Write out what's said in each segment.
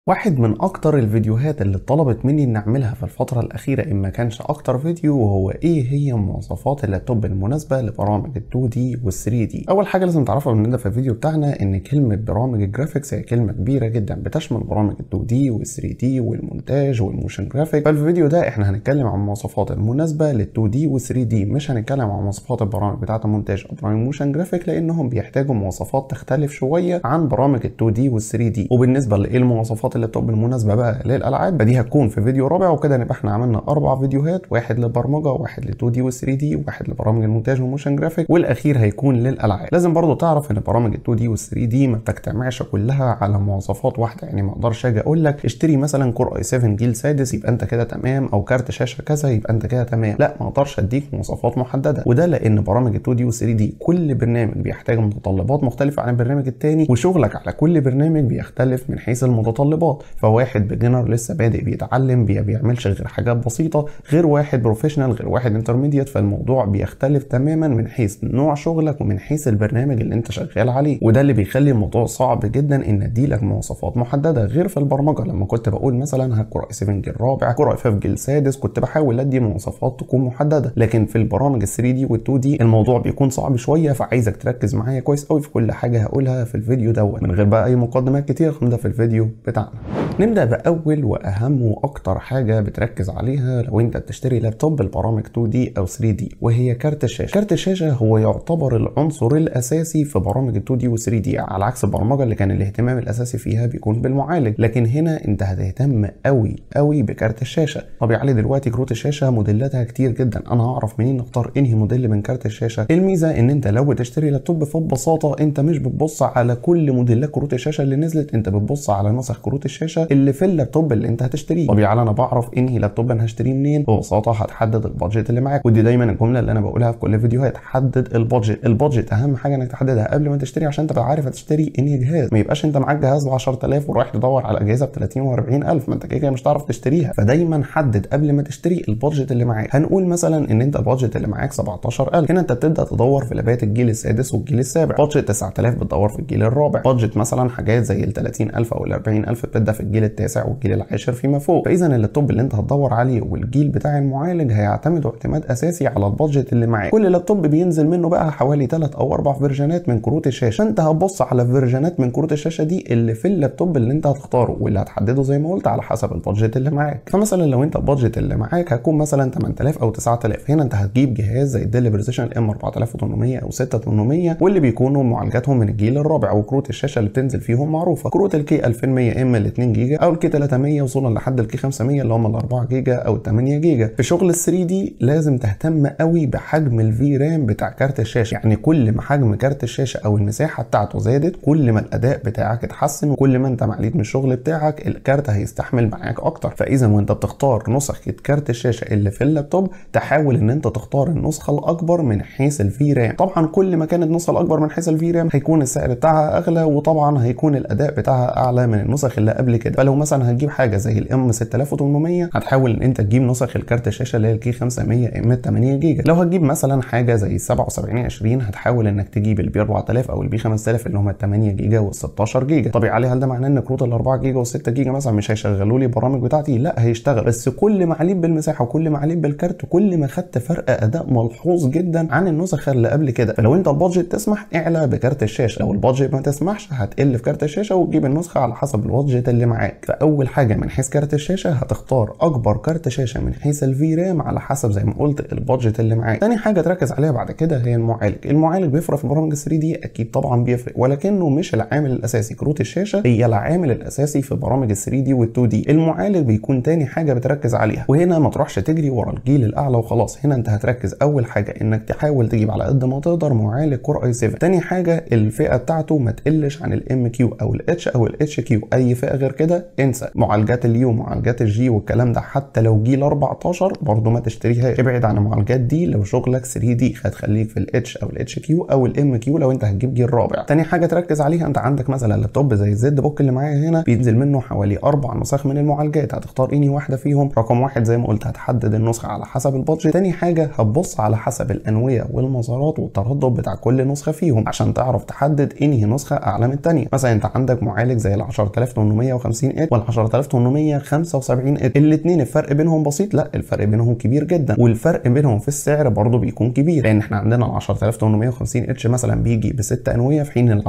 واحد من اكتر الفيديوهات اللي طلبت مني ان اعملها في الفترة الاخيرة ان ما كانش اكتر فيديو وهو ايه هي مواصفات اللابتوب المناسبة لبرامج ال 2 دي وال 3 دي اول حاجة لازم تعرفها مننا في الفيديو بتاعنا ان كلمة برامج الجرافيكس هي كلمة كبيرة جدا بتشمل برامج ال 2 دي وال 3 دي والمونتاج والموشن جرافيك ففي الفيديو ده احنا هنتكلم عن المواصفات المناسبة لل 2 دي وال 3 دي مش هنتكلم عن مواصفات البرامج بتاعة المونتاج او برامج الموشن جرافيك لانهم بيحتاجوا مواصفات تختلف شوية عن برامج ال 2 دي وال 3 دي وبالنسبة لايه المواصفات اللابتوب المناسبة بقى للالعاب فدي هتكون في فيديو رابع وكده نبقى احنا عملنا اربع فيديوهات واحد للبرمجه واحد لل 2 دي وال 3 دي وواحد لبرامج المونتاج والموشن جرافيك والاخير هيكون للالعاب لازم برضو تعرف ان برامج ال 2 دي وال 3 دي ما بتجتمعش كلها على مواصفات واحده يعني ما اقدرش اجي اقول لك اشتري مثلا كور اي 7 جيل سادس يبقى انت كده تمام او كارت شاشه كذا يبقى انت كده تمام لا ما اقدرش اديك مواصفات محدده وده لان برامج ال 2 دي وال 3 دي كل برنامج بيحتاج متطلبات مختلفه عن البرنامج الثاني وشغلك على كل برنامج بيختلف من حيث المتطلبات فواحد بيجنر لسه بادئ بيتعلم بي بيعملش غير حاجات بسيطه غير واحد بروفيشنال غير واحد انترميديت فالموضوع بيختلف تماما من حيث نوع شغلك ومن حيث البرنامج اللي انت شغال عليه وده اللي بيخلي الموضوع صعب جدا ان اديلك مواصفات محدده غير في البرمجه لما كنت بقول مثلا هات كور اي 7 جيل رابع كور اي 5 جيل سادس كنت بحاول ادي مواصفات تكون محدده لكن في البرامج ال 3 دي وال 2 دي الموضوع بيكون صعب شويه فعايزك تركز معايا كويس قوي في كل حاجه هقولها في الفيديو دوت من غير بقى اي مقدمات كتير نبدا في الفيديو بتاعنا نبدا باول واهم واكتر حاجه بتركز عليها لو انت بتشتري لابتوب بالبرامج 2 دي او 3 دي وهي كارت الشاشه كارت الشاشه هو يعتبر العنصر الاساسي في برامج 2 دي و 3 دي على عكس البرمجه اللي كان الاهتمام الاساسي فيها بيكون بالمعالج لكن هنا انت هتهتم قوي قوي بكارت الشاشه طب يا علي دلوقتي كروت الشاشه موديلاتها كتير جدا انا هعرف منين اختار انهي موديل من كارت الشاشه الميزه ان انت لو بتشتري لابتوب فببساطه انت مش بتبص على كل موديلات كروت الشاشه اللي نزلت انت بتبص على نسخ كروت الشاشه اللي في اللابتوب اللي انت هتشتريه طب يا علي انا بعرف انهي لابتوب انا هشتريه منين ببساطه هتحدد البادجت اللي معاك ودي دايما الجمله اللي انا بقولها في كل الفيديوهات حدد البادجت البادجت اهم حاجه انك تحددها قبل ما تشتري عشان تبقى عارف هتشتري انهي جهاز ما يبقاش انت معاك جهاز ب 10000 ورايح تدور على اجهزه ب 30 و 40000 ما انت كده كده مش هتعرف تشتريها فدايما حدد قبل ما تشتري البادجت اللي معاك هنقول مثلا ان انت البادجت اللي معاك 17000 هنا انت بتبدا تدور في لابات الجيل السادس والجيل السابع بادجت 9000 بتدور في الجيل الرابع بادجت مثلا حاجات زي ال 30000 او ال 40000 بتبدا في الجيل التاسع والجيل العاشر فيما فوق فاذا اللابتوب اللي انت هتدور عليه والجيل بتاع المعالج هيعتمد اعتماد اساسي على البادجت اللي معاك كل لابتوب بينزل منه بقى حوالي 3 او 4 فيرجنات من كروت الشاشه فانت هتبص على الفيرجنات من كروت الشاشه دي اللي في اللابتوب اللي انت هتختاره واللي هتحدده زي ما قلت على حسب البادجت اللي معاك فمثلا لو انت البادجت اللي معاك هيكون مثلا 8000 او 9000 هنا انت هتجيب جهاز زي الديل بريزيشن ام 4800 او 6800 واللي بيكونوا معالجاتهم من الجيل الرابع وكروت الشاشه اللي بتنزل فيهم معروفه كروت الكي 2100 ام ال 2 جيجا او الكي 300 وصولا لحد الكي 500 اللي هم ال 4 جيجا او ال 8 جيجا في شغل ال 3 دي لازم تهتم قوي بحجم الفي رام بتاع كارت الشاشه يعني كل ما حجم كارت الشاشه او المساحه بتاعته زادت كل ما الاداء بتاعك اتحسن وكل ما انت معليت من الشغل بتاعك الكارت هيستحمل معاك اكتر فاذا وانت بتختار نسخه كارت الشاشه اللي في اللابتوب تحاول ان انت تختار النسخه الاكبر من حيث الفي رام طبعا كل ما كانت النسخه الاكبر من حيث الفي رام هيكون السعر بتاعها اغلى وطبعا هيكون الاداء بتاعها اعلى من النسخ اللي قبل كده فلو مثلا هتجيب حاجه زي الام 6800 هتحاول ان انت تجيب نسخ الكارت الشاشه اللي هي الكي 500 ام 8 جيجا لو هتجيب مثلا حاجه زي ال 7720 هتحاول انك تجيب البي 4000 او البي 5000 اللي هم ال 8 جيجا وال 16 جيجا طب علي هل ده معناه ان كروت ال 4 جيجا وال 6 جيجا مثلا مش هيشغلوا لي البرامج بتاعتي لا هيشتغل بس كل ما عليت بالمساحه وكل ما عليت بالكارت كل ما خدت فرق اداء ملحوظ جدا عن النسخ اللي قبل كده فلو انت البادجت تسمح اعلى بكارت الشاشه لو البادجت ما تسمحش هتقل في كارت الشاشه وتجيب النسخه على حسب البادجت اللي معاك فاول حاجه من حيث كارت الشاشه هتختار اكبر كارت شاشه من حيث الفي رام على حسب زي ما قلت البادجت اللي معاك تاني حاجه تركز عليها بعد كده هي المعالج المعالج بيفرق في برامج 3 دي اكيد طبعا بيفرق ولكنه مش العامل الاساسي كروت الشاشه هي العامل الاساسي في برامج 3 دي وال 2 دي المعالج بيكون تاني حاجه بتركز عليها وهنا ما تروحش تجري ورا الجيل الاعلى وخلاص هنا انت هتركز اول حاجه انك تحاول تجيب على قد ما تقدر معالج كور اي 7 تاني حاجه الفئه بتاعته ما تقلش عن الام كيو او الاتش او الاتش كيو اي فئه غير كده انسى معالجات اليو معالجات الجي والكلام ده حتى لو جيل 14 برضه ما تشتريهاش ابعد عن المعالجات دي لو شغلك 3 دي هتخليك في الاتش او الاتش كيو او الام كيو لو انت هتجيب جيل رابع تاني حاجه تركز عليها انت عندك مثلا لابتوب زي الزد بوك اللي معايا هنا بينزل منه حوالي اربع نسخ من المعالجات هتختار انهي واحده فيهم رقم واحد زي ما قلت هتحدد النسخه على حسب البادجت تاني حاجه هتبص على حسب الانويه والمسارات والتردد بتاع كل نسخه فيهم عشان تعرف تحدد انهي نسخه اعلى من الثانيه مثلا انت عندك معالج زي ال 10850 10850 اتش وال 10875 اتش الاثنين الفرق بينهم بسيط لا الفرق بينهم كبير جدا والفرق بينهم في السعر برضه بيكون كبير لان احنا عندنا ال 10850 اتش مثلا بيجي ب 6 انويه في حين ال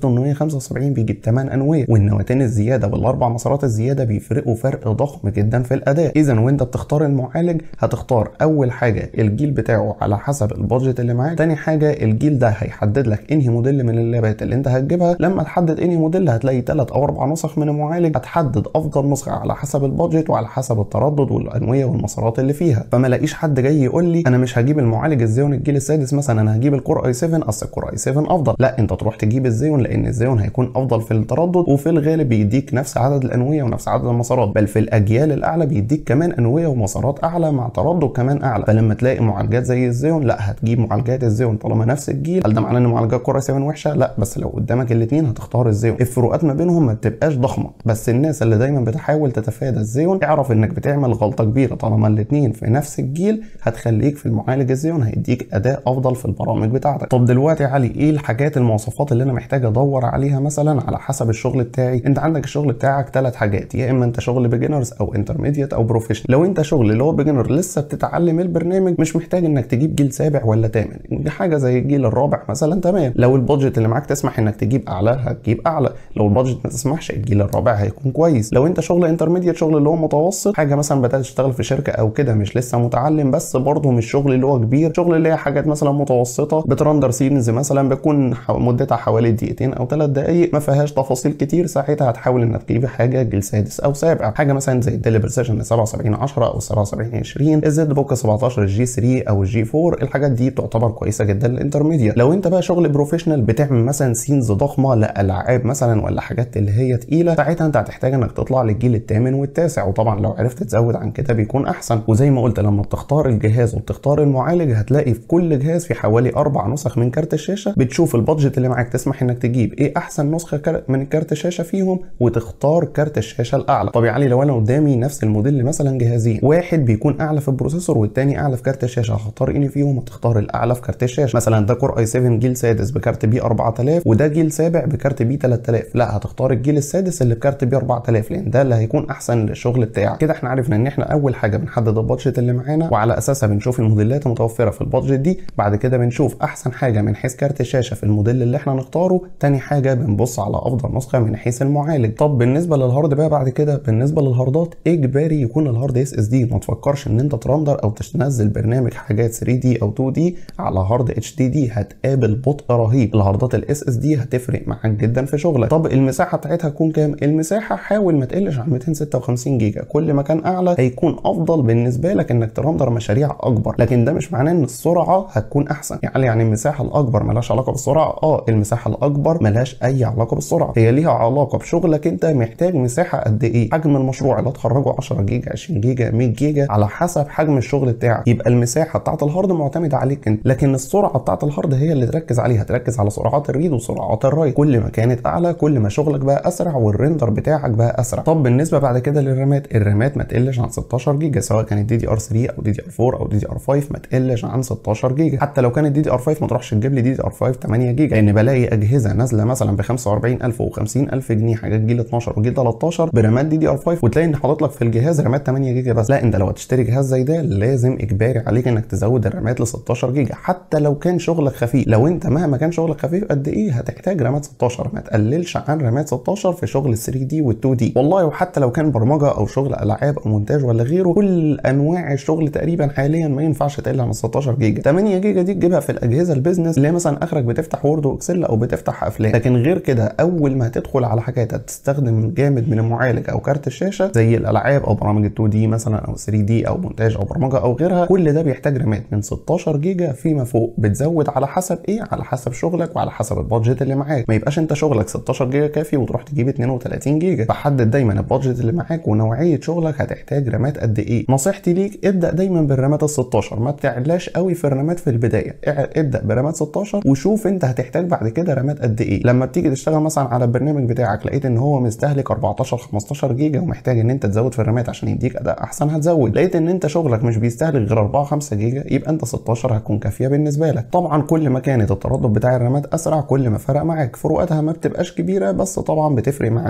10875 بيجي ب 8 انويه والنواتين الزياده والاربع مسارات الزياده بيفرقوا فرق ضخم جدا في الاداء اذا وانت بتختار المعالج هتختار اول حاجه الجيل بتاعه على حسب البادجت اللي معاك تاني حاجه الجيل ده هيحدد لك انهي موديل من اللابات اللي انت هتجيبها لما تحدد انهي موديل هتلاقي ثلاث او اربع نسخ من المعالج هتحدد افضل نسخه على حسب البادجت وعلى حسب التردد والانويه والمسارات اللي فيها فما لاقيش حد جاي يقول لي انا مش هجيب المعالج الزيون الجيل السادس مثلا انا هجيب الكور اي 7 اصل الكور اي 7 افضل لا انت تروح تجيب الزيون لان الزيون هيكون افضل في التردد وفي الغالب بيديك نفس عدد الانويه ونفس عدد المسارات بل في الاجيال الاعلى بيديك كمان انويه ومسارات اعلى مع تردد كمان اعلى فلما تلاقي معالجات زي الزيون لا هتجيب معالجات الزيون طالما نفس الجيل هل ده معناه ان معالجات كور اي 7 وحشه لا بس لو قدامك الاثنين هتختار الزيون الفروقات ما بينهم ما بتبقاش ضخمه بس الناس اللي دايما بتحاول تتفادى الزيون اعرف انك بتعمل غلطه كبيره طالما الاثنين في نفس الجيل هتخليك في المعالج الزيون هيديك اداء افضل في البرامج بتاعتك طب دلوقتي يا علي ايه الحاجات المواصفات اللي انا محتاج ادور عليها مثلا على حسب الشغل بتاعي انت عندك الشغل بتاعك ثلاث حاجات يا اما انت شغل بيجنرز او انترميديت او بروفيشنال لو انت شغل اللي هو بيجنر لسه بتتعلم البرنامج مش محتاج انك تجيب جيل سابع ولا ثامن دي حاجه زي الجيل الرابع مثلا تمام لو البادجت اللي معاك تسمح انك تجيب اعلى هتجيب اعلى لو البادجت ما تسمحش الجيل الرابع هيكون كويس لو انت شغل انترميديت شغل اللي هو متوسط حاجه مثلا بدات تشتغل في شركه او كده مش لسه متعلم بس برضه مش شغل اللي هو كبير شغل اللي هي حاجات مثلا متوسطه بترندر سينز مثلا بتكون مدتها حوالي دقيقتين او ثلاث دقائق ما فيهاش تفاصيل كتير ساعتها هتحاول انك تجيب حاجه جيل سادس او سابع حاجه مثلا زي الديلي بريسيشن 77 10 او 77 20 الزد بوك 17 الجي 3 او الجي 4 الحاجات دي تعتبر كويسه جدا للانترميديت لو انت بقى شغل بروفيشنال بتعمل مثلا سينز ضخمه لالعاب مثلا ولا حاجات اللي هي تقيله ساعتها انت هتحتاج انك تطلع للجيل الثامن والتاسع وطبعا لو عرفت تزود عن كده بيكون احسن وزي ما قلت لما بتختار الجهاز وبتختار المعالج هتلاقي في كل جهاز في حوالي اربع نسخ من كارت الشاشه بتشوف البادجت اللي معاك تسمح انك تجيب ايه احسن نسخه من كارت الشاشه فيهم وتختار كارت الشاشه الاعلى طب يا علي لو انا قدامي نفس الموديل مثلا جهازين واحد بيكون اعلى في البروسيسور والتاني اعلى في كارت الشاشه هختار اني فيهم هتختار الاعلى في كارت الشاشه مثلا ده كور اي 7 جيل سادس بكارت بي 4000 وده جيل سابع بكارت بي 3000 لا هتختار الجيل السادس اللي بكارت بي 4000 لان ده اللي هيكون احسن للشغل بتاعك كده احنا عرفنا ان احنا اول حاجه بنحدد البادجت اللي معانا وعلى اساسها بنشوف الموديلات المتوفره في البادجت دي بعد كده بنشوف احسن حاجه من حيث كارت الشاشه في الموديل اللي احنا نختاره تاني حاجه بنبص على افضل نسخه من حيث المعالج طب بالنسبه للهارد بقى بعد كده بالنسبه للهاردات اجباري يكون الهارد اس اس دي ما تفكرش ان انت ترندر او تنزل برنامج حاجات 3 دي او 2 دي على هارد اتش دي دي هتقابل بطء رهيب الهاردات الاس اس دي هتفرق معاك جدا في شغلك طب المساحه بتاعتها تكون كام المساحه حاول ما تقلش عن 256 جيجا كل ما كان اعلى هيكون افضل بالنسبه لك انك ترندر مشاريع اكبر لكن ده مش معناه ان السرعه هتكون احسن يعني يعني المساحه الاكبر ملهاش علاقه بالسرعه اه المساحه الاكبر ملهاش اي علاقه بالسرعه هي ليها علاقه بشغلك انت محتاج مساحه قد ايه حجم المشروع اللي هتخرجه 10 جيجا 20 جيجا 100 جيجا على حسب حجم الشغل بتاعك يبقى المساحه بتاعت الهارد معتمده عليك انت لكن السرعه بتاعت الهارد هي اللي تركز عليها تركز على سرعات الريد وسرعات الرايت كل ما كانت اعلى كل ما شغلك بقى اسرع والريندر بتاعك بقى اسرع طب بالنسبه بعد كده للرامات الرامات ما تقلش عن 16 جيجا سواء كانت دي دي ار 3 او دي دي ار 4 او دي دي ار 5 ما تقلش عن 16 جيجا حتى لو كانت دي دي ار 5 ما تروحش تجيب لي دي دي ار 5 8 جيجا لان بلاقي اجهزه نازله مثلا ب 45000 و50000 جنيه حاجات جيل 12 وجيل 13 برامات دي دي ار 5 وتلاقي ان حاطط لك في الجهاز رامات 8 جيجا بس لا انت لو هتشتري جهاز زي ده لازم اجباري عليك انك تزود الرامات ل 16 جيجا حتى لو كان شغلك خفيف لو انت مهما كان شغلك خفيف قد ايه هتحتاج رامات 16 ما تقللش عن رامات 16 في شغل 3 دي وال 2 دي والله وحتى لو كان برمجه او شغل العاب او مونتاج ولا غيره كل انواع الشغل تقريبا حاليا ما ينفعش تقل عن 16 جيجا 8 جيجا دي تجيبها في الاجهزه البيزنس اللي هي مثلا اخرك بتفتح وورد واكسل او بتفتح افلام لكن غير كده اول ما هتدخل على حاجات هتستخدم جامد من المعالج او كارت الشاشه زي الالعاب او برامج ال 2 دي مثلا او 3 دي او مونتاج او برمجه او غيرها كل ده بيحتاج رامات من 16 جيجا فيما فوق بتزود على حسب ايه على حسب شغلك وعلى حسب البادجت اللي معاك ما يبقاش انت شغلك 16 جيجا كافي وتروح تجيب 32 جيجا فحدد دايما البادجت اللي معاك ونوعيه شغلك هتحتاج رامات قد ايه نصيحتي ليك ابدا دايما بالرامات ال 16 ما تعلاش قوي في الرامات في البدايه ابدا برامات 16 وشوف انت هتحتاج بعد كده رامات قد ايه لما بتيجي تشتغل مثلا على البرنامج بتاعك لقيت ان هو مستهلك 14 15 جيجا ومحتاج ان انت تزود في الرامات عشان يديك اداء احسن هتزود لقيت ان انت شغلك مش بيستهلك غير 4 5 جيجا يبقى انت 16 هتكون كافيه بالنسبه لك طبعا كل ما كانت التردد بتاع الرامات اسرع كل ما فرق معاك فروقاتها ما بتبقاش كبيره بس طبعا بتفرق معاك طب يا علي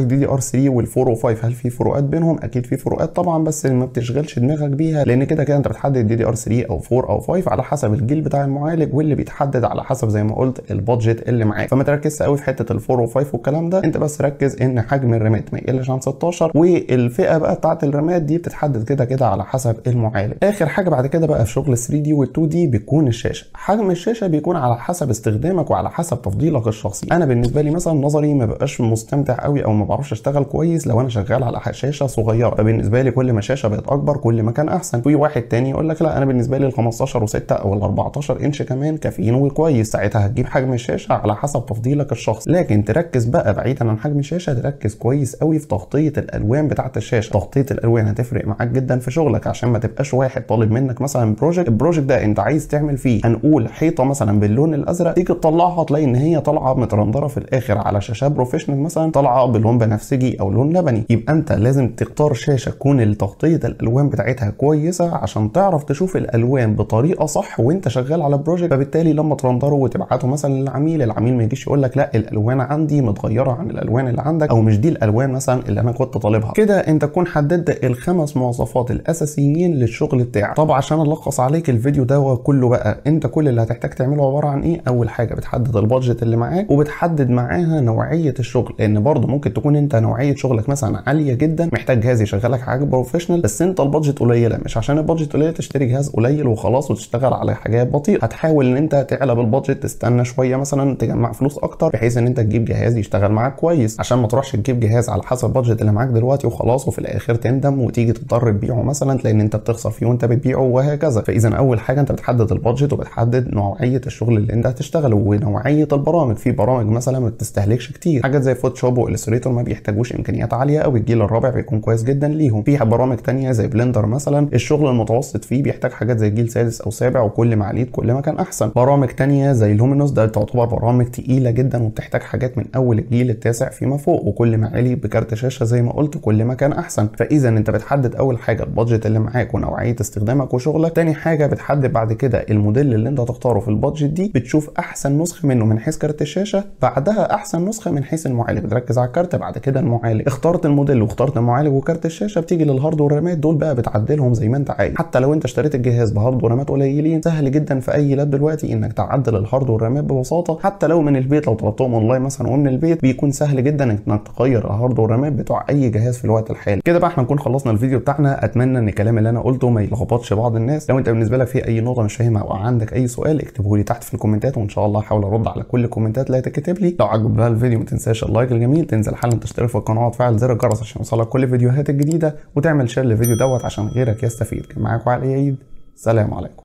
الدي دي ار 3 وال 4 و5 هل في فروقات بينهم اكيد في فروقات طبعا بس ما بتشغلش دماغك بيها لان كده كده انت بتحدد الدي دي ار 3 او 4 او 5 على حسب الجيل بتاع المعالج واللي بيتحدد على حسب زي ما قلت البادجت اللي معاك فما تركزش قوي في حته ال 4 و5 والكلام ده انت بس ركز ان حجم الرامات ما يقلش عن 16 والفئه بقى بتاعت الرامات دي بتتحدد كده كده على حسب المعالج اخر حاجه بعد كده بقى في شغل 3 دي وال 2 دي بتكون الشاشه حجم الشاشه بيكون على حسب استخدامك وعلى حسب تفضيلك الشخصي انا بالنسبه لي مثلا نظري ما بقاش مستمتع قوي او ما بعرفش اشتغل كويس لو انا شغال على شاشه صغيره فبالنسبه لي كل ما شاشه بقت اكبر كل ما كان احسن في واحد تاني يقول لك لا انا بالنسبه لي ال 15 و6 او ال 14 انش كمان كافيين وكويس ساعتها هتجيب حجم الشاشه على حسب تفضيلك الشخصي لكن تركز بقى بعيدا عن حجم الشاشه تركز كويس قوي في تغطيه الالوان بتاعه الشاشه تغطيه الالوان هتفرق معاك جدا في شغلك عشان ما تبقاش واحد طالب منك مثلا بروجكت البروجكت ده انت عايز تعمل فيه هنقول حيطه مثلا باللون الازرق تيجي تطلعها تلاقي ان هي طالعه مترندره في الاخر على شاشه بروفيشنال مثلا طالعه بلون بنفسجي او لون لبني يبقى انت لازم تختار شاشه تكون تغطيه الالوان بتاعتها كويسه عشان تعرف تشوف الالوان بطريقه صح وانت شغال على بروجكت فبالتالي لما ترندره وتبعته مثلا للعميل العميل ما يجيش يقول لك لا الالوان عندي متغيره عن الالوان اللي عندك او مش دي الالوان مثلا اللي انا كنت طالبها كده انت تكون حددت الخمس مواصفات الاساسيين للشغل بتاعك طب عشان الخص عليك الفيديو ده كله بقى انت كل اللي هتحتاج تعمله عباره عن ايه اول حاجه بتحدد البادجت اللي معاك وبتحدد معاها نوعيه الشغل لان برضه ممكن تكون انت نوعيه شغلك مثلا عاليه جدا محتاج جهاز يشغلك حاجه بروفيشنال بس انت البادجت قليله مش عشان البادجت قليله تشتري جهاز قليل وخلاص وتشتغل على حاجات بطيئه هتحاول ان انت تعلى بالبادجت تستنى شويه مثلا تجمع فلوس اكتر بحيث ان انت تجيب جهاز يشتغل معاك كويس عشان ما تروحش تجيب جهاز على حسب البادجت اللي معاك دلوقتي وخلاص وفي الاخر تندم وتيجي تضطر تبيعه مثلا تلاقي ان انت بتخسر فيه وانت بتبيعه وهكذا فاذا اول حاجه انت بتحدد البادجت وبتحدد نوعيه الشغل اللي انت هتشتغله ونوعيه البرامج في برامج مثلا ما بتستهلكش كتير حاجات زي فوتوشوب والستريتور ما بيحتاجوش امكانيات عاليه قوي الجيل الرابع بيكون كويس جدا ليهم في برامج تانية زي بلندر مثلا الشغل المتوسط فيه بيحتاج حاجات زي جيل سادس او سابع وكل ما عليت كل ما كان احسن برامج تانية زي لومينوس ده تعتبر برامج تقيله جدا وبتحتاج حاجات من اول الجيل التاسع فيما فوق وكل ما علي بكارت شاشه زي ما قلت كل ما كان احسن فاذا انت بتحدد اول حاجه البادجت اللي معاك ونوعيه استخدامك وشغلك تاني حاجه بتحدد بعد كده الموديل اللي انت هتختاره في البادجت دي بتشوف احسن نسخه منه من حيث كارت الشاشه بعدها احسن نسخه من حيث المعالج بتركز على الكارت بعد كده المعالج اخترت الموديل واخترت المعالج وكارت الشاشه بتيجي للهارد والرامات دول بقى بتعدلهم زي ما انت عايز حتى لو انت اشتريت الجهاز بهارد ورامات قليلين سهل جدا في اي لاب دلوقتي انك تعدل الهارد والرامات ببساطه حتى لو من البيت لو طلبتهم اونلاين مثلا ومن البيت بيكون سهل جدا انك تغير الهارد والرامات بتوع اي جهاز في الوقت الحالي كده بقى احنا نكون خلصنا الفيديو بتاعنا اتمنى ان الكلام اللي انا قلته ما يلخبطش بعض الناس لو انت بالنسبه لك في اي نقطه مش فاهمها او عندك اي سؤال اكتبه لي تحت في الكومنتات وان شاء الله هحاول ارد على كل الكومنتات اللي هتتكتب لي لو عجبك بقى الفيديو ما تنساش اللايك الجميل تنزل حالا تشترك في القناه وتفعل زر الجرس عشان يوصلك كل الفيديوهات الجديده وتعمل شير للفيديو دوت عشان غيرك يستفيد كان معاكم علي عيد سلام عليكم